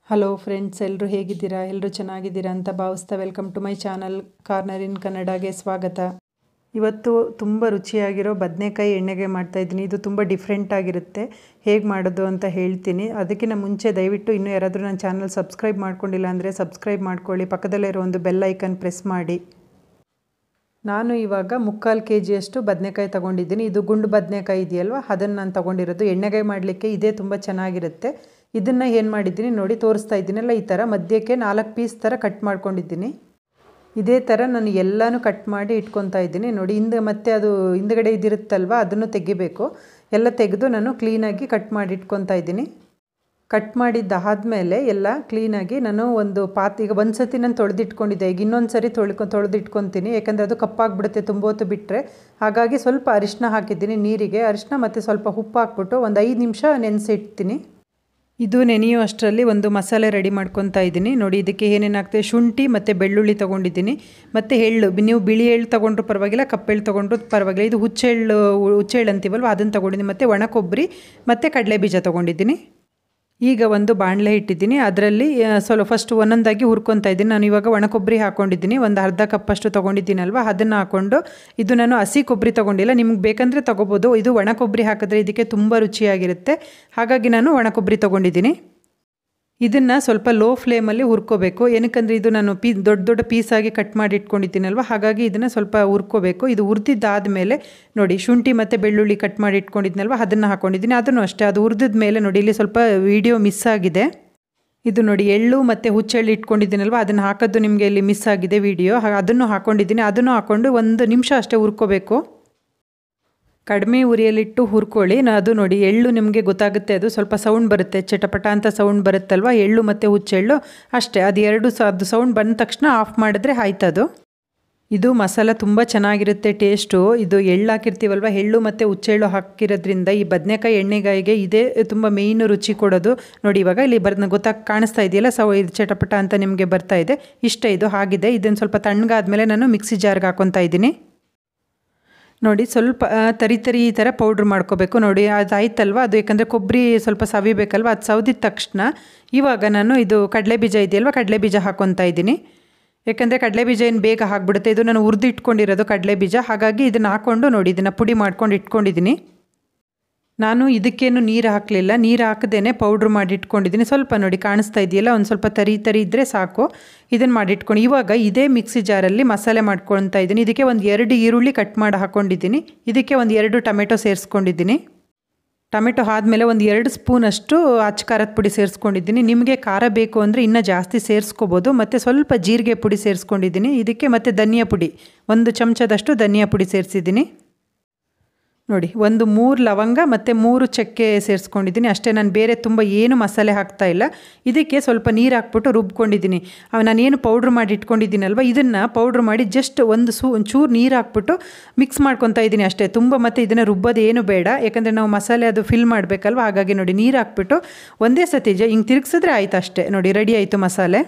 hello friends ಎಲ್ಲರೂ ಹೇಗಿದ್ದೀರಾ ಎಲ್ಲರೂ ಚೆನ್ನಾಗಿದ್ದೀರಾ ಅಂತ ಭಾವಿಸ್ತಾ welcome to my channel corner in ಕನ್ನಡಗೆ ಸ್ವಾಗತ ಇವತ್ತು ತುಂಬ ರುಚಿಯಾಗಿರೋ ಬದನೆಕಾಯಿ ಎಣ್ಣೆಗೆ ಮಾಡ್ತಾಯಿದ್ದೀನಿ ಇದು ತುಂಬ ಡಿಫ್ರೆಂಟ್ ಆಗಿರುತ್ತೆ ಹೇಗೆ ಮಾಡೋದು ಅಂತ ಹೇಳ್ತೀನಿ ಅದಕ್ಕಿಂತ ಮುಂಚೆ ದಯವಿಟ್ಟು ಇನ್ನೂ ಯಾರಾದರೂ ನನ್ನ ಚಾನಲ್ ಸಬ್ಸ್ಕ್ರೈಬ್ ಮಾಡ್ಕೊಂಡಿಲ್ಲ ಅಂದರೆ ಸಬ್ಸ್ಕ್ರೈಬ್ ಮಾಡ್ಕೊಳ್ಳಿ ಪಕ್ಕದಲ್ಲಿರೋ ಒಂದು ಬೆಲ್ ಐಕನ್ ಪ್ರೆಸ್ ಮಾಡಿ ನಾನು ಇವಾಗ ಮುಕ್ಕಾಲು ಕೆ ಜಿಯಷ್ಟು ಬದನೆಕಾಯಿ ತೊಗೊಂಡಿದ್ದೀನಿ ಇದು ಗುಂಡು ಬದನೆಕಾಯಿ ಇದೆಯಲ್ವ ಅದನ್ನು ನಾನು ತೊಗೊಂಡಿರೋದು ಎಣ್ಣೆಗಾಯಿ ಮಾಡಲಿಕ್ಕೆ ಇದೇ ತುಂಬ ಚೆನ್ನಾಗಿರುತ್ತೆ ಇದನ್ನು ಏನು ಮಾಡಿದ್ದೀನಿ ನೋಡಿ ತೋರಿಸ್ತಾ ಇದ್ದೀನಲ್ಲ ಈ ಥರ ಮಧ್ಯಕ್ಕೆ ನಾಲ್ಕು ಪೀಸ್ ಥರ ಕಟ್ ಮಾಡ್ಕೊಂಡಿದ್ದೀನಿ ಇದೇ ಥರ ನಾನು ಎಲ್ಲನೂ ಕಟ್ ಮಾಡಿ ಇಟ್ಕೊತಾ ಇದ್ದೀನಿ ನೋಡಿ ಹಿಂದೆ ಮತ್ತೆ ಅದು ಹಿಂದ್ಗಡೆ ಇದಿರುತ್ತಲ್ವ ಅದನ್ನು ತೆಗಿಬೇಕು ಎಲ್ಲ ತೆಗೆದು ನಾನು ಕ್ಲೀನಾಗಿ ಕಟ್ ಮಾಡಿ ಇಟ್ಕೊತಾ ಇದ್ದೀನಿ ಕಟ್ ಮಾಡಿದ್ದಾದಮೇಲೆ ಎಲ್ಲ ಕ್ಲೀನಾಗಿ ನಾನು ಒಂದು ಪಾತ್ ಈಗ ಒಂದು ಸತಿ ನಾನು ತೊಳೆದಿಟ್ಕೊಂಡಿದ್ದೆ ಈಗ ಇನ್ನೊಂದು ಸರಿ ತೊಳ್ಕೊ ತೊಳೆದಿಟ್ಕೊತೀನಿ ಯಾಕಂದರೆ ಅದು ಕಪ್ಪಾಗ್ಬಿಡುತ್ತೆ ತುಂಬ ಹೊತ್ತು ಬಿಟ್ಟರೆ ಹಾಗಾಗಿ ಸ್ವಲ್ಪ ಅರಿಶಿನ ಹಾಕಿದ್ದೀನಿ ನೀರಿಗೆ ಅರಿಶಿನ ಮತ್ತು ಸ್ವಲ್ಪ ಉಪ್ಪು ಹಾಕ್ಬಿಟ್ಟು ಒಂದು ಐದು ನಿಮಿಷ ನೆನೆಸಿಡ್ತೀನಿ ಇದು ನೆನೆಯೋ ಅಷ್ಟರಲ್ಲಿ ಒಂದು ಮಸಾಲೆ ರೆಡಿ ಮಾಡ್ಕೊತಾ ಇದ್ದೀನಿ ನೋಡಿ ಇದಕ್ಕೆ ಏನೇನು ಹಾಕ್ತೇವೆ ಶುಂಠಿ ಮತ್ತು ಬೆಳ್ಳುಳ್ಳಿ ತೊಗೊಂಡಿದ್ದೀನಿ ಮತ್ತು ಎಳ್ಳು ನೀವು ಬಿಳಿ ಎಳ್ಳು ತೊಗೊಂಡ್ರು ಪರವಾಗಿಲ್ಲ ಕಪ್ಪೆಳ್ಳು ತೊಗೊಂಡ್ರು ಪರವಾಗಿಲ್ಲ ಇದು ಹುಚ್ಚೆಳ್ಳು ಹುಚ್ಚೆಳ್ಳು ಅಂತೀವಲ್ವ ಅದನ್ನು ತೊಗೊಂಡಿದ್ದೀನಿ ಮತ್ತು ಒಣ ಕೊಬ್ಬರಿ ಮತ್ತು ಕಡಲೆ ಬೀಜ ತೊಗೊಂಡಿದ್ದೀನಿ ಈಗ ಒಂದು ಬಾಣಲೆ ಇಟ್ಟಿದ್ದೀನಿ ಅದರಲ್ಲಿ ಸ್ವಲ್ಪ ಫಸ್ಟ್ ಒಂದೊಂದಾಗಿ ಹುರ್ಕೊತಾ ಇದ್ದೀನಿ ನಾನು ಇವಾಗ ಒಣ ಕೊಬ್ಬರಿ ಹಾಕ್ಕೊಂಡಿದ್ದೀನಿ ಒಂದು ಅರ್ಧ ಕಪ್ಪಷ್ಟು ತೊಗೊಂಡಿದ್ದೀನಲ್ವ ಅದನ್ನು ಹಾಕ್ಕೊಂಡು ಇದು ನಾನು ಹಸಿ ಕೊಬ್ಬರಿ ತೊಗೊಂಡಿಲ್ಲ ನಿಮ್ಗೆ ಬೇಕಂದರೆ ತೊಗೋಬೋದು ಇದು ಒಣ ಕೊಬ್ಬರಿ ಹಾಕಿದ್ರೆ ಇದಕ್ಕೆ ತುಂಬ ರುಚಿಯಾಗಿರುತ್ತೆ ಹಾಗಾಗಿ ನಾನು ಒಣ ಕೊಬ್ಬರಿ ತೊಗೊಂಡಿದ್ದೀನಿ ಇದನ್ನು ಸ್ವಲ್ಪ ಲೋ ಫ್ಲೇಮಲ್ಲಿ ಹುರ್ಕೋಬೇಕು ಏನಕ್ಕಂದರೆ ಇದು ನಾನು ಪೀ ದೊಡ್ಡ ದೊಡ್ಡ ಪೀಸಾಗಿ ಕಟ್ ಮಾಡಿ ಇಟ್ಕೊಂಡಿದ್ದೀನಲ್ವ ಹಾಗಾಗಿ ಇದನ್ನು ಸ್ವಲ್ಪ ಹುರ್ಕೋಬೇಕು ಇದು ಹುರಿದಿದ್ದಾದಮೇಲೆ ನೋಡಿ ಶುಂಠಿ ಮತ್ತು ಬೆಳ್ಳುಳ್ಳಿ ಕಟ್ ಮಾಡಿ ಇಟ್ಕೊಂಡಿದ್ನಲ್ವ ಅದನ್ನು ಹಾಕ್ಕೊಂಡಿದ್ದೀನಿ ಅದನ್ನು ಅಷ್ಟೇ ಅದು ಹುರಿದಿದ ಮೇಲೆ ನೋಡಿ ಇಲ್ಲಿ ಸ್ವಲ್ಪ ವಿಡಿಯೋ ಮಿಸ್ ಆಗಿದೆ ಇದು ನೋಡಿ ಎಳ್ಳು ಮತ್ತು ಹುಚ್ಚೆಳ್ಳು ಇಟ್ಕೊಂಡಿದ್ದೀನಲ್ವ ಅದನ್ನು ಹಾಕೋದು ನಿಮಗೆ ಇಲ್ಲಿ ಮಿಸ್ ಆಗಿದೆ ವಿಡಿಯೋ ಅದನ್ನು ಹಾಕ್ಕೊಂಡಿದ್ದೀನಿ ಅದನ್ನು ಹಾಕ್ಕೊಂಡು ಒಂದು ನಿಮಿಷ ಅಷ್ಟೇ ಹುರ್ಕೋಬೇಕು ಕಡಿಮೆ ಉರಿಯಲ್ಲಿಟ್ಟು ಹುರ್ಕೊಳ್ಳಿ ಅದು ನೋಡಿ ಎಳ್ಳು ನಿಮಗೆ ಗೊತ್ತಾಗುತ್ತೆ ಅದು ಸ್ವಲ್ಪ ಸೌಂಡ್ ಬರುತ್ತೆ ಚಟಪಟ ಅಂತ ಸೌಂಡ್ ಬರುತ್ತಲ್ವ ಎಳ್ಳು ಮತ್ತು ಹುಚ್ಚೆಳ್ಳು ಅಷ್ಟೇ ಅದು ಎರಡು ಸ ಅದು ಸೌಂಡ್ ಬಂದ ತಕ್ಷಣ ಆಫ್ ಮಾಡಿದ್ರೆ ಆಯ್ತದು ಇದು ಮಸಾಲ ತುಂಬ ಚೆನ್ನಾಗಿರುತ್ತೆ ಟೇಸ್ಟು ಇದು ಎಳ್ಳು ಹಾಕಿರ್ತೀವಲ್ವ ಎಳ್ಳು ಮತ್ತು ಹುಚ್ಚೆಳ್ಳು ಹಾಕಿರೋದ್ರಿಂದ ಈ ಬದನೆಕಾಯಿ ಎಣ್ಣೆಗಾಯಿಗೆ ಇದೇ ತುಂಬ ಮೇಯ್ನು ರುಚಿ ಕೊಡೋದು ನೋಡಿ ಇವಾಗ ಇಲ್ಲಿ ಬರ್ ಗೊತ್ತಾಗಿ ಕಾಣಿಸ್ತಾ ಇದೆಯಲ್ಲ ಸೌ ಇದು ಚಟಪಟ ಅಂತ ನಿಮಗೆ ಬರ್ತಾ ಇದೆ ಇಷ್ಟ ಇದು ಆಗಿದೆ ಇದನ್ನು ಸ್ವಲ್ಪ ತಣ್ಣಗಾದ್ಮೇಲೆ ನಾನು ಮಿಕ್ಸಿ ಜಾರ್ಗೆ ಹಾಕೊತಾ ಇದ್ದೀನಿ ನೋಡಿ ಸ್ವಲ್ಪ ತರಿ ತರಿ ಈ ಥರ ಪೌಡ್ರ್ ಮಾಡ್ಕೋಬೇಕು ನೋಡಿ ಅದು ಆಯ್ತಲ್ವ ಅದು ಯಾಕಂದರೆ ಕೊಬ್ಬರಿ ಸ್ವಲ್ಪ ಸವಿಬೇಕಲ್ವ ಅದು ಸೌದಿದ ತಕ್ಷಣ ಇವಾಗ ನಾನು ಇದು ಕಡಲೆ ಬೀಜ ಇದೆಯಲ್ವ ಕಡಲೆ ಬೀಜ ಹಾಕ್ಕೊತಾ ಇದ್ದೀನಿ ಯಾಕಂದರೆ ಕಡಲೆ ಬೀಜ ಏನು ಬೇಗ ಹಾಕ್ಬಿಡುತ್ತೆ ಇದು ನಾನು ಹುರಿದು ಇಟ್ಕೊಂಡಿರೋದು ಕಡಲೆ ಬೀಜ ಹಾಗಾಗಿ ಇದನ್ನು ಹಾಕ್ಕೊಂಡು ನೋಡಿ ಇದನ್ನು ಪುಡಿ ಮಾಡ್ಕೊಂಡು ಇಟ್ಕೊಂಡಿದ್ದೀನಿ ನಾನು ಇದಕ್ಕೇನು ನೀರು ಹಾಕಲಿಲ್ಲ ನೀರು ಹಾಕದೇನೆ ಪೌಡ್ರ್ ಮಾಡಿ ಇಟ್ಕೊಂಡಿದ್ದೀನಿ ಸ್ವಲ್ಪ ನೋಡಿ ಕಾಣಿಸ್ತಾ ಇದೆಯಲ್ಲ ಒಂದು ಸ್ವಲ್ಪ ತರಿ ತರಿ ಇದ್ದರೆ ಸಾಕು ಇದನ್ನು ಮಾಡಿಟ್ಕೊಂಡು ಇವಾಗ ಇದೇ ಮಿಕ್ಸಿ ಜಾರಲ್ಲಿ ಮಸಾಲೆ ಮಾಡ್ಕೊಳ್ತಾ ಇದ್ದೀನಿ ಇದಕ್ಕೆ ಒಂದು ಎರಡು ಈರುಳ್ಳಿ ಕಟ್ ಮಾಡಿ ಹಾಕ್ಕೊಂಡಿದ್ದೀನಿ ಇದಕ್ಕೆ ಒಂದು ಎರಡು ಟೊಮೆಟೊ ಸೇರಿಸ್ಕೊಂಡಿದ್ದೀನಿ ಟೊಮೆಟೊ ಆದಮೇಲೆ ಒಂದು ಎರಡು ಸ್ಪೂನಷ್ಟು ಅಚ್ಚ ಖಾರದ ಪುಡಿ ಸೇರಿಸ್ಕೊಂಡಿದ್ದೀನಿ ನಿಮಗೆ ಖಾರ ಬೇಕು ಅಂದರೆ ಇನ್ನೂ ಜಾಸ್ತಿ ಸೇರಿಸ್ಕೋಬೋದು ಮತ್ತು ಸ್ವಲ್ಪ ಜೀರಿಗೆ ಪುಡಿ ಸೇರಿಸ್ಕೊಂಡಿದ್ದೀನಿ ಇದಕ್ಕೆ ಮತ್ತು ಧನಿಯಾ ಪುಡಿ ಒಂದು ಚಮಚದಷ್ಟು ಧನಿಯಾ ಪುಡಿ ಸೇರಿಸಿದ್ದೀನಿ ನೋಡಿ ಒಂದು ಮೂರು ಲವಂಗ ಮತ್ತು ಮೂರು ಚಕ್ಕೆ ಸೇರಿಸ್ಕೊಂಡಿದ್ದೀನಿ ಅಷ್ಟೇ ನಾನು ಬೇರೆ ತುಂಬ ಏನು ಮಸಾಲೆ ಹಾಕ್ತಾ ಇಲ್ಲ ಇದಕ್ಕೆ ಸ್ವಲ್ಪ ನೀರು ಹಾಕ್ಬಿಟ್ಟು ರುಬ್ಕೊಂಡಿದ್ದೀನಿ ನಾನೇನು ಪೌಡ್ರ್ ಮಾಡಿ ಇಟ್ಕೊಂಡಿದ್ದೀನಲ್ವ ಇದನ್ನು ಪೌಡ್ರ್ ಮಾಡಿ ಜಸ್ಟ್ ಒಂದು ಸೂ ಒಂಚೂರು ನೀರು ಹಾಕ್ಬಿಟ್ಟು ಮಿಕ್ಸ್ ಮಾಡ್ಕೊತಾ ಇದ್ದೀನಿ ಅಷ್ಟೇ ತುಂಬ ಮತ್ತು ಇದನ್ನು ರುಬ್ಬೋದು ಏನು ಬೇಡ ಯಾಕಂದರೆ ನಾವು ಮಸಾಲೆ ಅದು ಫಿಲ್ ಮಾಡಬೇಕಲ್ವ ಹಾಗಾಗಿ ನೋಡಿ ನೀರು ಹಾಕ್ಬಿಟ್ಟು ಒಂದೇ ಸತಿ ಜ ಹಿಂಗೆ ತಿರುಗಿಸಿದ್ರೆ ಆಯ್ತು ಅಷ್ಟೇ ನೋಡಿ ರೆಡಿ ಆಯಿತು ಮಸಾಲೆ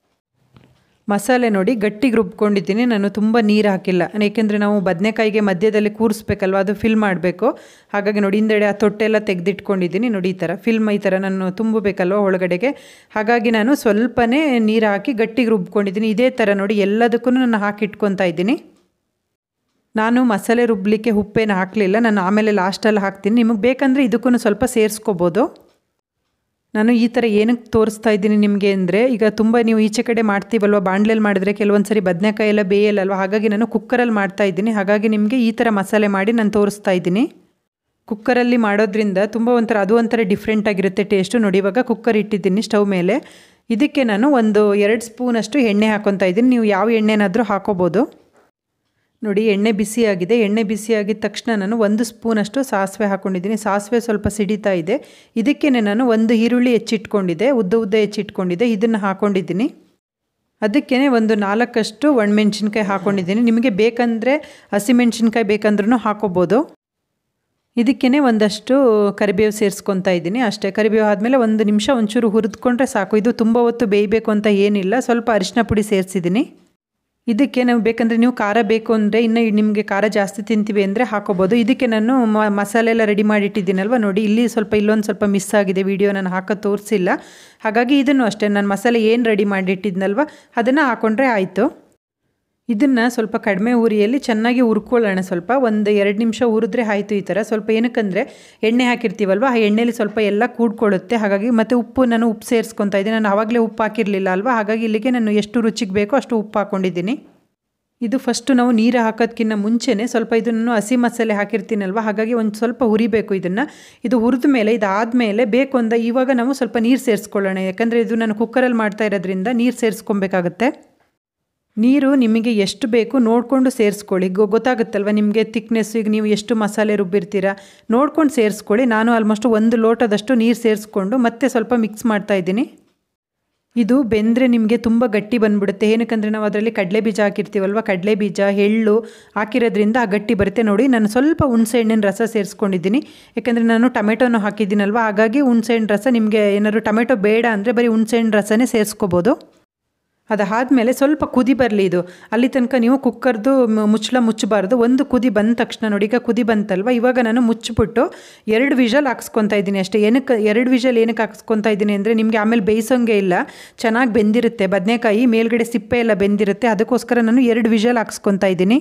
ಮಸಾಲೆ ನೋಡಿ ಗಟ್ಟಿಗೆ ರುಬ್ಕೊಂಡಿದ್ದೀನಿ ನಾನು ತುಂಬ ನೀರು ಹಾಕಿಲ್ಲ ಏಕೆಂದರೆ ನಾವು ಬದನೆಕಾಯಿಗೆ ಮಧ್ಯದಲ್ಲಿ ಕೂರಿಸ್ಬೇಕಲ್ವ ಅದು ಫಿಲ್ ಮಾಡಬೇಕು ಹಾಗಾಗಿ ನೋಡಿ ಹಿಂದೆಡೆ ಆ ತೊಟ್ಟೆಲ್ಲ ತೆಗೆದಿಟ್ಕೊಂಡಿದ್ದೀನಿ ನೋಡಿ ಈ ಥರ ಫಿಲ್ಮ್ ಈ ಥರ ನಾನು ತುಂಬಬೇಕಲ್ವ ಒಳಗಡೆಗೆ ಹಾಗಾಗಿ ನಾನು ಸ್ವಲ್ಪನೇ ನೀರು ಹಾಕಿ ಗಟ್ಟಿಗೆ ರುಬ್ಕೊಂಡಿದ್ದೀನಿ ಇದೇ ಥರ ನೋಡಿ ಎಲ್ಲದಕ್ಕೂ ನಾನು ಹಾಕಿಟ್ಕೊತಾ ಇದ್ದೀನಿ ನಾನು ಮಸಾಲೆ ರುಬ್ಬಲಿಕ್ಕೆ ಉಪ್ಪೇನು ಹಾಕಲಿಲ್ಲ ನಾನು ಆಮೇಲೆ ಲಾಸ್ಟಲ್ಲಿ ಹಾಕ್ತೀನಿ ನಿಮಗೆ ಬೇಕಂದರೆ ಇದಕ್ಕೂ ಸ್ವಲ್ಪ ಸೇರಿಸ್ಕೋಬೋದು ನಾನು ಈ ಥರ ಏನಕ್ಕೆ ತೋರಿಸ್ತಾ ಇದ್ದೀನಿ ನಿಮಗೆ ಅಂದರೆ ಈಗ ತುಂಬ ನೀವು ಈಚೆ ಕಡೆ ಮಾಡ್ತೀವಲ್ವ ಬಾಣಲೆಯಲ್ಲಿ ಮಾಡಿದ್ರೆ ಕೆಲವೊಂದು ಸರಿ ಬದನೆಕಾಯಿ ಎಲ್ಲ ಬೇಯಲ್ಲಲ್ವ ಹಾಗಾಗಿ ನಾನು ಕುಕ್ಕರಲ್ಲಿ ಮಾಡ್ತಾ ಇದ್ದೀನಿ ಹಾಗಾಗಿ ನಿಮಗೆ ಈ ಥರ ಮಸಾಲೆ ಮಾಡಿ ನಾನು ತೋರಿಸ್ತಾ ಇದ್ದೀನಿ ಕುಕ್ಕರಲ್ಲಿ ಮಾಡೋದ್ರಿಂದ ತುಂಬ ಒಂಥರ ಅದು ಒಂಥರ ಡಿಫ್ರೆಂಟ್ ಆಗಿರುತ್ತೆ ಟೇಸ್ಟು ನೋಡಿ ಇವಾಗ ಕುಕ್ಕರ್ ಇಟ್ಟಿದ್ದೀನಿ ಸ್ಟವ್ ಮೇಲೆ ಇದಕ್ಕೆ ನಾನು ಒಂದು ಎರಡು ಸ್ಪೂನಷ್ಟು ಎಣ್ಣೆ ಹಾಕ್ಕೊತಾ ಇದ್ದೀನಿ ನೀವು ಯಾವ ಎಣ್ಣೆನಾದರೂ ಹಾಕೋಬೋದು ನೋಡಿ ಎಣ್ಣೆ ಬಿಸಿಯಾಗಿದೆ ಎಣ್ಣೆ ಬಿಸಿಯಾಗಿದ ತಕ್ಷಣ ನಾನು ಒಂದು ಸ್ಪೂನಷ್ಟು ಸಾಸಿವೆ ಹಾಕ್ಕೊಂಡಿದ್ದೀನಿ ಸಾಸಿವೆ ಸ್ವಲ್ಪ ಸಿಡಿತಾ ಇದೆ ಇದಕ್ಕೇ ನಾನು ಒಂದು ಈರುಳ್ಳಿ ಹೆಚ್ಚಿಟ್ಕೊಂಡಿದ್ದೆ ಉದ್ದ ಉದ್ದ ಹೆಚ್ಚಿಟ್ಕೊಂಡಿದ್ದೆ ಇದನ್ನು ಹಾಕ್ಕೊಂಡಿದ್ದೀನಿ ಅದಕ್ಕೇ ಒಂದು ನಾಲ್ಕಷ್ಟು ಒಣಮೆಣ್ಸಿನ್ಕಾಯಿ ಹಾಕ್ಕೊಂಡಿದ್ದೀನಿ ನಿಮಗೆ ಬೇಕಂದರೆ ಹಸಿಮೆಣ್ಸಿನ್ಕಾಯಿ ಬೇಕಂದ್ರೂ ಹಾಕೋಬೋದು ಇದಕ್ಕೇ ಒಂದಷ್ಟು ಕರಿಬೇವು ಸೇರಿಸ್ಕೊತಾ ಇದ್ದೀನಿ ಅಷ್ಟೇ ಕರಿಬೇವು ಆದಮೇಲೆ ಒಂದು ನಿಮಿಷ ಒಂಚೂರು ಹುರಿದ್ಕೊಂಡ್ರೆ ಸಾಕು ಇದು ತುಂಬ ಹೊತ್ತು ಬೇಯಬೇಕು ಅಂತ ಏನಿಲ್ಲ ಸ್ವಲ್ಪ ಅರಿಶಿನ ಪುಡಿ ಸೇರಿಸಿದ್ದೀನಿ ಇದಕ್ಕೆ ನಾವು ಬೇಕಂದರೆ ನೀವು ಖಾರ ಬೇಕು ಅಂದರೆ ಇನ್ನು ನಿಮಗೆ ಖಾರ ಜಾಸ್ತಿ ತಿಂತೀವಿ ಅಂದರೆ ಹಾಕೋಬೋದು ಇದಕ್ಕೆ ನಾನು ಮ ಮಸಾಲೆ ಎಲ್ಲ ರೆಡಿ ಮಾಡಿಟ್ಟಿದ್ದೀನಲ್ವ ನೋಡಿ ಇಲ್ಲಿ ಸ್ವಲ್ಪ ಇಲ್ಲೊಂದು ಸ್ವಲ್ಪ ಮಿಸ್ ಆಗಿದೆ ವಿಡಿಯೋ ನಾನು ಹಾಕೋದು ತೋರಿಸಿಲ್ಲ ಹಾಗಾಗಿ ಇದನ್ನು ಅಷ್ಟೇ ನಾನು ಮಸಾಲೆ ಏನು ರೆಡಿ ಮಾಡಿಟ್ಟಿದ್ನಲ್ವ ಅದನ್ನು ಹಾಕ್ಕೊಂಡ್ರೆ ಆಯಿತು ಇದನ್ನು ಸ್ವಲ್ಪ ಕಡಿಮೆ ಉರಿಯಲ್ಲಿ ಚೆನ್ನಾಗಿ ಹುರ್ಕೊಳ್ಳೋಣ ಸ್ವಲ್ಪ ಒಂದು ಎರಡು ನಿಮಿಷ ಹುರಿದ್ರೆ ಆಯಿತು ಈ ಥರ ಸ್ವಲ್ಪ ಏನಕ್ಕಂದರೆ ಎಣ್ಣೆ ಹಾಕಿರ್ತೀವಲ್ವ ಆ ಎಣ್ಣೆಲಿ ಸ್ವಲ್ಪ ಎಲ್ಲ ಕೂಡ್ಕೊಳ್ಳುತ್ತೆ ಹಾಗಾಗಿ ಮತ್ತು ಉಪ್ಪು ನಾನು ಉಪ್ಪು ಸೇರಿಸ್ಕೊತಾ ಇದ್ದೀನಿ ನಾನು ಆವಾಗಲೇ ಉಪ್ಪು ಹಾಕಿರಲಿಲ್ಲ ಅಲ್ವಾ ಹಾಗಾಗಿ ಇಲ್ಲಿಗೆ ನಾನು ಎಷ್ಟು ರುಚಿಗೆ ಬೇಕೋ ಅಷ್ಟು ಉಪ್ಪು ಹಾಕ್ಕೊಂಡಿದ್ದೀನಿ ಇದು ಫಸ್ಟು ನಾವು ನೀರು ಹಾಕೋದಕ್ಕಿಂತ ಮುಂಚೆನೇ ಸ್ವಲ್ಪ ಇದನ್ನು ಹಸಿ ಮಸಾಲೆ ಹಾಕಿರ್ತೀನಲ್ವ ಹಾಗಾಗಿ ಒಂದು ಸ್ವಲ್ಪ ಹುರಿಬೇಕು ಇದನ್ನು ಇದು ಹುರಿದ ಮೇಲೆ ಇದಾದಮೇಲೆ ಬೇಕು ಅಂದ ಇವಾಗ ನಾವು ಸ್ವಲ್ಪ ನೀರು ಸೇರಿಸ್ಕೊಳ್ಳೋಣ ಯಾಕಂದರೆ ಇದು ನಾನು ಕುಕ್ಕರಲ್ಲಿ ಮಾಡ್ತಾ ಇರೋದ್ರಿಂದ ನೀರು ಸೇರಿಸ್ಕೊಬೇಕಾಗತ್ತೆ ನೀರು ನಿಮಗೆ ಎಷ್ಟು ಬೇಕು ನೋಡಿಕೊಂಡು ಸೇರಿಸ್ಕೊಳ್ಳಿ ಗೊ ಗೊತ್ತಾಗುತ್ತಲ್ವ ನಿಮಗೆ ತಿಕ್ನೆಸ್ ಈಗ ನೀವು ಎಷ್ಟು ಮಸಾಲೆ ರುಬ್ಬಿರ್ತೀರಾ ನೋಡ್ಕೊಂಡು ಸೇರಿಸ್ಕೊಳ್ಳಿ ನಾನು ಆಲ್ಮೋಸ್ಟ್ ಒಂದು ಲೋಟದಷ್ಟು ನೀರು ಸೇರಿಸ್ಕೊಂಡು ಮತ್ತೆ ಸ್ವಲ್ಪ ಮಿಕ್ಸ್ ಮಾಡ್ತಾ ಇದ್ದೀನಿ ಇದು ಬೆಂದರೆ ನಿಮಗೆ ತುಂಬ ಗಟ್ಟಿ ಬಂದ್ಬಿಡುತ್ತೆ ಏನಕ್ಕಂದರೆ ನಾವು ಅದರಲ್ಲಿ ಕಡಲೆ ಬೀಜ ಹಾಕಿರ್ತೀವಲ್ವ ಕಡಲೆ ಬೀಜ ಎಳ್ಳು ಹಾಕಿರೋದ್ರಿಂದ ಆ ಗಟ್ಟಿ ಬರುತ್ತೆ ನೋಡಿ ನಾನು ಸ್ವಲ್ಪ ಹುಣಸೆ ಹಣ್ಣಿನ ರಸ ಸೇರಿಸ್ಕೊಂಡಿದ್ದೀನಿ ಯಾಕಂದರೆ ನಾನು ಟೊಮೆಟೊನೂ ಹಾಕಿದ್ದೀನಲ್ವ ಹಾಗಾಗಿ ಹುಣಸೆ ಹಣ್ಣು ರಸ ನಿಮಗೆ ಏನಾದ್ರು ಟೊಮೆಟೊ ಬೇಡ ಅಂದರೆ ಬರೀ ಹುಣಸೆ ಹಣ್ಣು ರಸನೇ ಸೇರಿಸ್ಕೋಬೋದು ಅದಾದಮೇಲೆ ಸ್ವಲ್ಪ ಕುದಿ ಬರಲಿ ಇದು ಅಲ್ಲಿ ತನಕ ನೀವು ಕುಕ್ಕರ್ದು ಮುಚ್ಚಳ ಮುಚ್ಚಬಾರ್ದು ಒಂದು ಕುದಿ ಬಂದ ತಕ್ಷಣ ನೋಡಿ ಈಗ ಕುದಿ ಬಂತಲ್ವ ಇವಾಗ ನಾನು ಮುಚ್ಚಿಬಿಟ್ಟು ಎರಡು ವಿಷಲ್ ಹಾಕ್ಸ್ಕೊತಾ ಇದ್ದೀನಿ ಅಷ್ಟೇ ಏನಕ್ಕೆ ಎರಡು ವಿಷಲ್ ಏನಕ್ಕೆ ಹಾಕ್ಸ್ಕೊತಾ ಇದ್ದೀನಿ ಅಂದರೆ ನಿಮಗೆ ಆಮೇಲೆ ಬೇಯಿಸೋಂಗೆ ಇಲ್ಲ ಚೆನ್ನಾಗಿ ಬೆಂದಿರುತ್ತೆ ಬದನೆಕಾಯಿ ಮೇಲ್ಗಡೆ ಸಿಪ್ಪೆ ಎಲ್ಲ ಬೆಂದಿರುತ್ತೆ ಅದಕ್ಕೋಸ್ಕರ ನಾನು ಎರಡು ವಿಷಲ್ ಹಾಕ್ಸ್ಕೊತಾ ಇದ್ದೀನಿ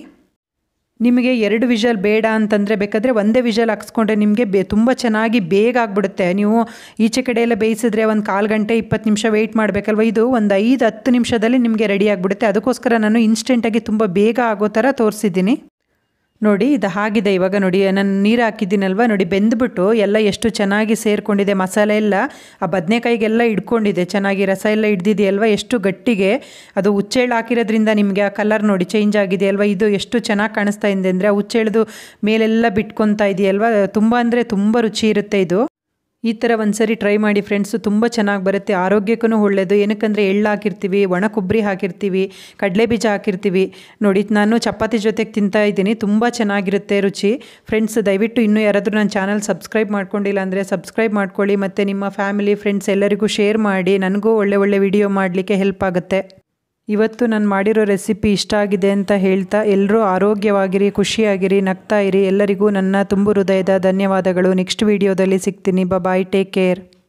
ನಿಮಗೆ ಎರಡು ವಿಷಲ್ ಬೇಡ ಅಂತಂದರೆ ಬೇಕಾದರೆ ಒಂದೇ ವಿಷಲ್ ಹಾಕ್ಸ್ಕೊಂಡ್ರೆ ನಿಮಗೆ ಬೇ ತುಂಬ ಚೆನ್ನಾಗಿ ಬೇಗ ಆಗಿಬಿಡುತ್ತೆ ನೀವು ಈಚೆ ಕಡೆ ಎಲ್ಲ ಬೇಯಿಸಿದ್ರೆ ಒಂದು ಕಾಲು ಗಂಟೆ ಇಪ್ಪತ್ತು ನಿಮಿಷ ವೆಯ್ಟ್ ಮಾಡಬೇಕಲ್ವ ಇದು ಒಂದು ಐದು ಹತ್ತು ನಿಮಿಷದಲ್ಲಿ ನಿಮಗೆ ರೆಡಿ ಆಗಿಬಿಡುತ್ತೆ ಅದಕ್ಕೋಸ್ಕರ ನಾನು ಇನ್ಸ್ಟೆಂಟಾಗಿ ತುಂಬ ಬೇಗ ಆಗೋ ಥರ ತೋರಿಸಿದ್ದೀನಿ ನೋಡಿ ಇದು ಆಗಿದೆ ಇವಾಗ ನೋಡಿ ನಾನು ನೀರು ಹಾಕಿದ್ದೀನಲ್ವ ನೋಡಿ ಬೆಂದ್ಬಿಟ್ಟು ಎಲ್ಲ ಎಷ್ಟು ಚೆನ್ನಾಗಿ ಸೇರಿಕೊಂಡಿದೆ ಮಸಾಲೆ ಎಲ್ಲ ಆ ಬದನೆಕಾಯಿಗೆಲ್ಲ ಇಡ್ಕೊಂಡಿದೆ ಚೆನ್ನಾಗಿ ರಸ ಎಲ್ಲ ಹಿಡ್ದಿದೆಯಲ್ವ ಎಷ್ಟು ಗಟ್ಟಿಗೆ ಅದು ಹುಚ್ಚೆಳ್ಳು ಹಾಕಿರೋದ್ರಿಂದ ನಿಮಗೆ ಆ ಕಲರ್ ನೋಡಿ ಚೇಂಜ್ ಆಗಿದೆ ಅಲ್ವಾ ಇದು ಎಷ್ಟು ಚೆನ್ನಾಗಿ ಕಾಣಿಸ್ತಾ ಇದೆ ಅಂದರೆ ಆ ಹುಚ್ಚೆಳ್ದು ಮೇಲೆಲ್ಲ ಬಿಟ್ಕೊತಾ ಇದೆಯಲ್ವ ತುಂಬ ಅಂದರೆ ತುಂಬ ರುಚಿ ಇರುತ್ತೆ ಇದು ಈ ಥರ ಒಂದು ಸರಿ ಟ್ರೈ ಮಾಡಿ ಫ್ರೆಂಡ್ಸು ತುಂಬ ಚೆನ್ನಾಗಿ ಬರುತ್ತೆ ಆರೋಗ್ಯಕ್ಕೂ ಒಳ್ಳೆಯದು ಏನಕ್ಕಂದರೆ ಎಳ್ಳು ಹಾಕಿರ್ತೀವಿ ಒಣ ಕೊಬ್ಬರಿ ಹಾಕಿರ್ತೀವಿ ಕಡಲೆ ಬೀಜ ಹಾಕಿರ್ತೀವಿ ನೋಡಿ ನಾನು ಚಪಾತಿ ಜೊತೆಗೆ ತಿಂತಾ ಇದ್ದೀನಿ ತುಂಬ ಚೆನ್ನಾಗಿರುತ್ತೆ ರುಚಿ ಫ್ರೆಂಡ್ಸ್ ದಯವಿಟ್ಟು ಇನ್ನೂ ಯಾರಾದರೂ ನನ್ನ ಚಾನಲ್ ಸಬ್ಸ್ಕ್ರೈಬ್ ಮಾಡ್ಕೊಂಡಿಲ್ಲ ಅಂದರೆ ಸಬ್ಸ್ಕ್ರೈಬ್ ಮಾಡ್ಕೊಳ್ಳಿ ಮತ್ತು ನಿಮ್ಮ ಫ್ಯಾಮಿಲಿ ಫ್ರೆಂಡ್ಸ್ ಎಲ್ಲರಿಗೂ ಶೇರ್ ಮಾಡಿ ನನಗೂ ಒಳ್ಳೆ ಒಳ್ಳೆ ವಿಡಿಯೋ ಮಾಡಲಿಕ್ಕೆ ಹೆಲ್ಪ್ ಆಗುತ್ತೆ ಇವತ್ತು ನಾನು ಮಾಡಿರೋ ರೆಸಿಪಿ ಇಷ್ಟ ಆಗಿದೆ ಅಂತ ಹೇಳ್ತಾ ಎಲ್ಲರೂ ಆರೋಗ್ಯವಾಗಿರಿ ಖುಷಿಯಾಗಿರಿ ನಗ್ತಾ ಇರಿ ಎಲ್ಲರಿಗೂ ನನ್ನ ತುಂಬು ಹೃದಯದ ಧನ್ಯವಾದಗಳು ನೆಕ್ಸ್ಟ್ ವಿಡಿಯೋದಲ್ಲಿ ಸಿಗ್ತೀನಿ ಬಾಯ್ ಟೇಕ್ ಕೇರ್